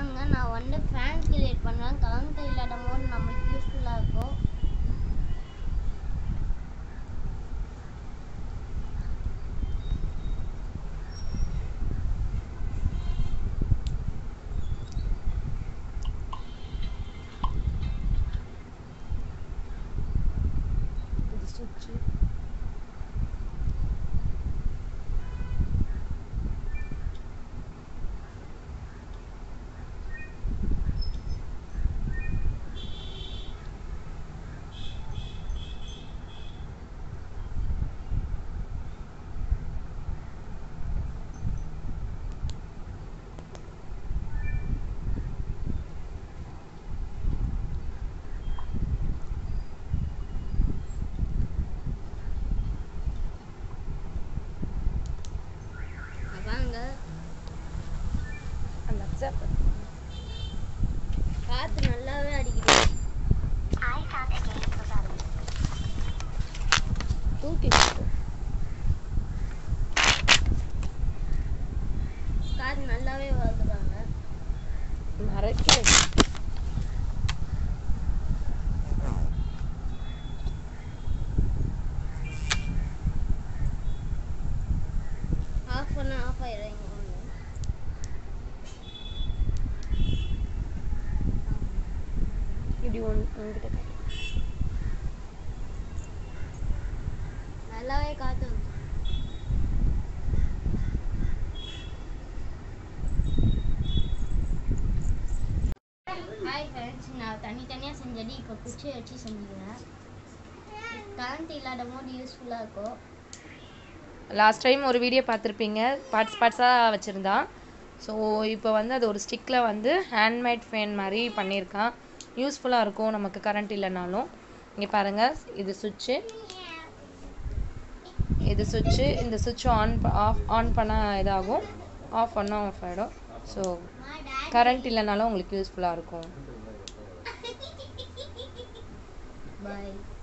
வாங்க நான் வந்து ஃபேன் கிரியேட் பண்ணுவேன் கரண்ட் இல்லாத போது நம்மளுக்கு யூஸ்ஃபுல்லாக இருக்கும் இது சுவிட்சு வாங்க அந்த அப்சர்வ் காற்று நல்லாவே அடிக்குது தூக்கி காற்று நல்லாவே வருதுவாங்க மறைக்க ஆஃப் பண்ண ஆஃப் ஆயிடும் இங்கே ஒன்று இப்படி ஒன் உங்ககிட்ட காட்டு. நல்லாவே காற்று வருது. ஹாய் ஃப்ரெண்ட்ஸ் நான் தனித்தனியாக செஞ்சது இப்போ குச்சி வச்சு செஞ்சுக்கிறேன் கரண்ட் இல்லாத போது யூஸ்ஃபுல்லாக இருக்கும் லாஸ்ட் டைம் ஒரு வீடியோ பார்த்துருப்பீங்க பார்ட்ஸ் பார்ட்ஸாக வச்சுருந்தான் ஸோ இப்போ வந்து அது ஒரு ஸ்டிக்கில் வந்து ஹேண்ட்மேட் ஃபேன் மாதிரி பண்ணியிருக்கான் யூஸ்ஃபுல்லாக இருக்கும் நமக்கு கரண்ட் இல்லைனாலும் இங்கே பாருங்கள் இது சுவிட்சு இது சுவிட்சு இந்த சுவிட்ச் ஆன் ஆஃப் ஆன் பண்ணால் இதாகும் ஆஃப் பண்ணால் ஆஃப் ஆகிடும் ஸோ கரண்ட் இல்லைனாலும் உங்களுக்கு யூஸ்ஃபுல்லாக இருக்கும் பாய்